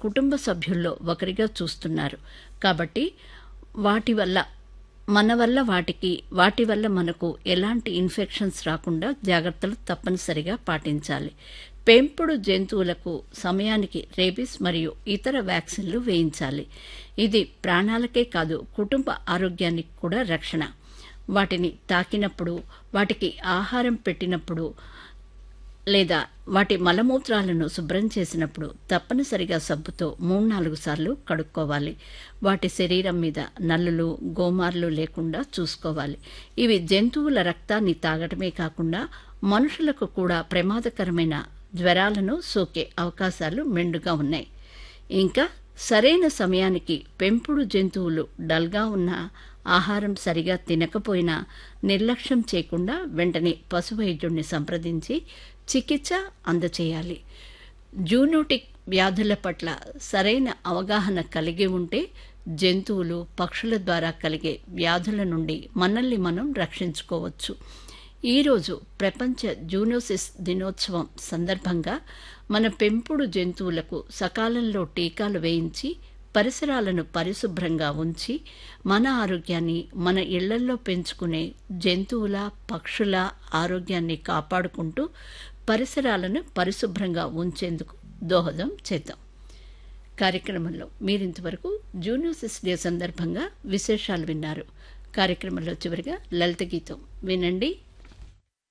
కుటుంబ సభ్యుల్లో ఒకరిగా చూస్తున్నారు కాబట్టి వాటి వల్ల మన వల్ల వాటికి వాటి వల్ల మనకు ఎలాంటి ఇన్ఫెక్షన్స్ రాకుండా జాగ్రత్తలు తప్పనిసరిగా పాటించాలి పెంపుడు జంతువులకు సమయానికి రేబిస్ మరియు ఇతర వ్యాక్సిన్లు వేయించాలి ఇది ప్రాణాలకే కాదు కుటుంబ ఆరోగ్యానికి కూడా రక్షణ వాటిని తాకినప్పుడు వాటికి ఆహారం పెట్టినప్పుడు లేదా వాటి మలమూత్రాలను శుభ్రం చేసినప్పుడు తప్పనిసరిగా సబ్బుతో మూడు నాలుగు సార్లు కడుక్కోవాలి వాటి శరీరం మీద నల్లులు గోమార్లు లేకుండా చూసుకోవాలి ఇవి జంతువుల రక్తాన్ని తాగటమే కాకుండా మనుషులకు కూడా ప్రమాదకరమైన జ్వరాలను సోకే అవకాశాలు మెండుగా ఉన్నాయి ఇంకా సరైన సమయానికి పెంపుడు జంతువులు డల్గా ఉన్న ఆహారం సరిగా తినకపోయినా నిర్లక్ష్యం చేయకుండా వెంటనే పశు వైద్యుడిని సంప్రదించి చికిత్స అందచేయాలి జూనోటిక్ వ్యాధుల పట్ల సరైన అవగాహన కలిగి ఉంటే జంతువులు పక్షుల ద్వారా కలిగే వ్యాధుల నుండి మనల్ని మనం రక్షించుకోవచ్చు ఈరోజు ప్రపంచ జూనోసిస్ దినోత్సవం సందర్భంగా మన పెంపుడు జంతువులకు సకాలంలో టీకాలు వేయించి పరిసరాలను పరిశుభ్రంగా ఉంచి మన ఆరోగ్యాన్ని మన ఇళ్లల్లో పెంచుకునే జంతువుల పక్షుల ఆరోగ్యాన్ని కాపాడుకుంటూ పరిసరాలను పరిశుభ్రంగా ఉంచేందుకు దోహదం చేద్దాం కార్యక్రమంలో మీరింతవరకు జూనియోసిస్ డే సందర్భంగా విశేషాలు విన్నారు కార్యక్రమంలో చివరిగా లలిత గీతం వినండి